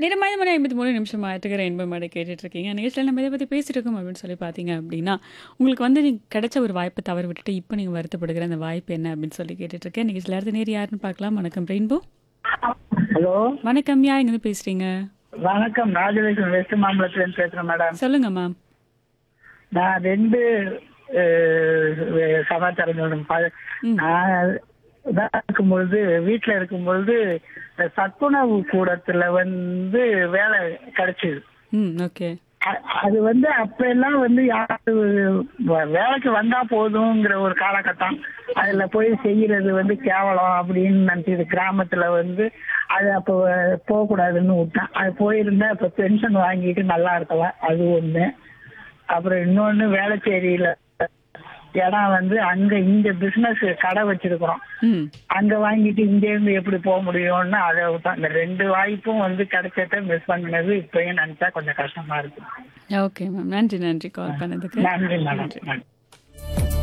நேரமாய் மணி ஐம்பத்தி மூணு நிமிஷம் ஆயிட்டுக்கிற இன்பம் மாட கேட்டுட்டு இருக்கீங்க நிகழ்ச்சியில் நம்ம இதை பற்றி பேசிட்டு இருக்கோம் அப்படின்னு சொல்லி பார்த்தீங்க அப்படின்னா உங்களுக்கு வந்து நீங்கள் கிடைச்ச ஒரு வாய்ப்பை தவறு விட்டுட்டு இப்போ நீங்கள் வருத்தப்படுகிற அந்த வாய்ப்பு என்ன அப்படின்னு சொல்லி கேட்டுட்டு இருக்கேன் நிகழ்ச்சியில் அடுத்த நேர் யாருன்னு பார்க்கலாம் வணக்கம் ரெயின்போ ஹலோ வணக்கம் யா எங்கேருந்து பேசுறீங்க வணக்கம் ராஜலட்சுமி வெஸ்ட் மாம்பலத்துலேருந்து பேசுகிறேன் மேடம் சொல்லுங்க மேம் நான் ரெண்டு அஹ், சமாச்சாரம் சொல்லணும் ப- ம். நான் இதாக இருக்கும் பொழுது வீட்டில் இருக்கும் பொழுது இந்த சத்துணவு கூடத்தில் வந்து வேலை கிடைச்சிது ம் ஓகே அ- அது வந்து அப்ப எல்லாம் வந்து யாரு வ- வேலைக்கு வந்தா போதுங்கிற ஒரு காலகட்டம் அதுல போய் செய்யறது வந்து கேவலம் அப்படின்னு நினைச்சது கிராமத்துல வந்து அது அப்போ போக கூடாதுன்னு விட்டேன் அது போயிருந்தா இப்ப பென்ஷன் வாங்கிட்டு நல்லா இருக்கலாம் அது ஒண்ணு அப்புறம் இன்னொன்னு வேளச்சேரியில இடம் வந்து அங்க இங்க பிசினஸ் கடை வச்சிருக்கிறோம் ம் அங்க வாங்கிட்டு இங்க இருந்து எப்படி போக முடியும்னு அதை விட்டேன் இந்த ரெண்டு வாய்ப்பும் வந்து கிடைச்சத மிஸ் பண்ணினது இப்பயும் நினைச்சா கொஞ்சம் கஷ்டமா இருக்கு ஓகே மேம் நன்றி நன்றி கால் பண்ணதுக்கு நன்றி மேடம் நன்றி